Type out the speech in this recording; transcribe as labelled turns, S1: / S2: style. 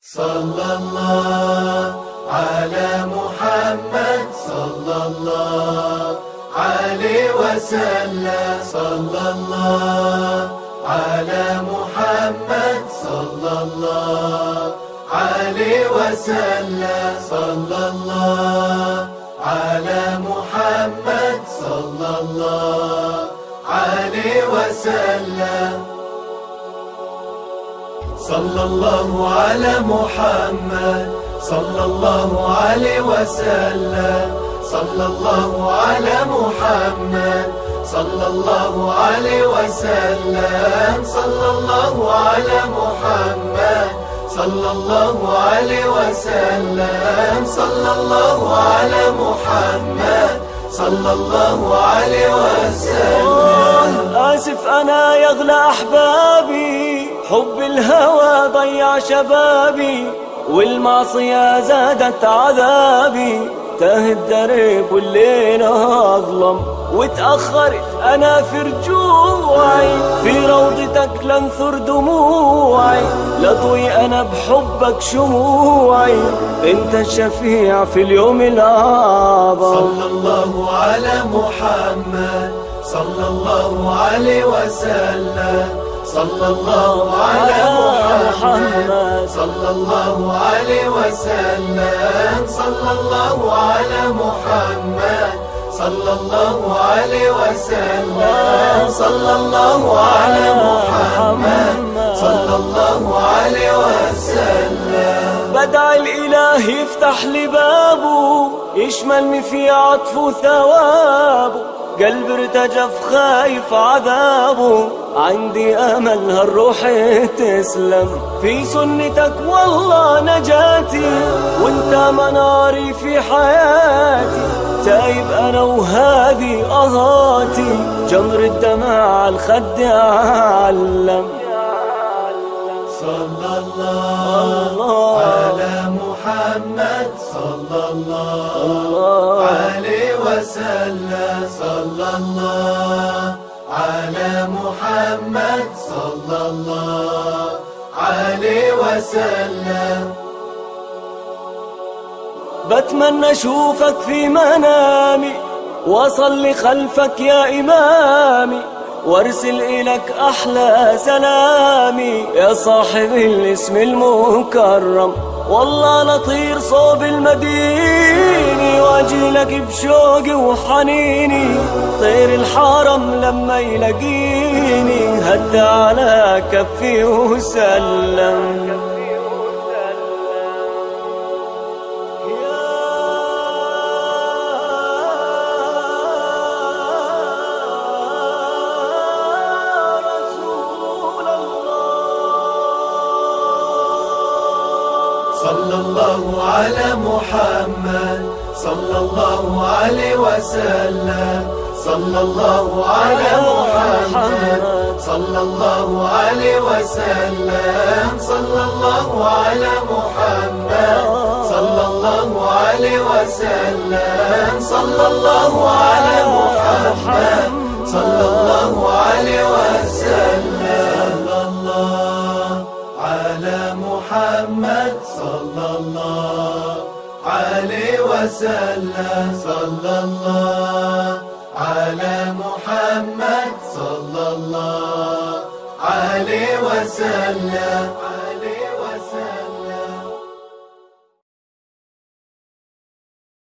S1: صلى الله على محمد صلى الله عليه وسلم صلى الله على محمد صلى الله عليه وسلم صلى الله على محمد صلى الله عليه وسلم صلى الله على محمد صلى الله عليه وسلم صلى الله على محمد صلى الله عليه وسلم صلى الله على محمد صلى الله عليه وسلم صلى الله على محمد صلى الله عليه وسلم
S2: آسف أنا يغلى أحبابي حب الهوى ضيع شبابي والمعصية زادت عذابي تاه الدرب والليل أظلم وتأخرت أنا في رجوعي في روضتك لنثر دموعي لضوي أنا بحبك شموعي أنت الشفيع في اليوم الأعظم
S1: صلى الله على محمد صلى الله عليه وسلم صلى الله على محمد صلى الله عليه وسلم صلى الله على محمد صلى الله عليه وسلم صلى الله على محمد صلى الله عليه وسلم
S2: بدع الإله يفتح لي بابه يشملني في عطفه ثوابه قلب ارتجف خايف عذابه عندي امل هالروح تسلم في سنتك والله نجاتي وانت مناري في حياتي تايب انا وهذه اهاتي جمر الدمع الخد علم
S1: صلى الله على محمد صلى الله عليه وسلم صلى الله على محمد صلى الله عليه وسلم
S2: بتمنى اشوفك في منامي واصلي خلفك يا امامي وارسل الك احلى سلامي يا صاحب الاسم المكرم والله نطير صوب المديني واجي لك بشوقي وحنيني طير الحرم لما يلاقيني هدى على كفي وسلم
S1: صلى الله على محمد صلى الله عليه وسلم صلى الله على محمد صلى الله عليه وسلم صلى الله على محمد صلى الله عليه وسلم صلى الله على محمد صلى الله عليه وسلم صلى الله على محمد صلى الله عليه وسلم صلى الله على محمد صلى الله عليه وسلم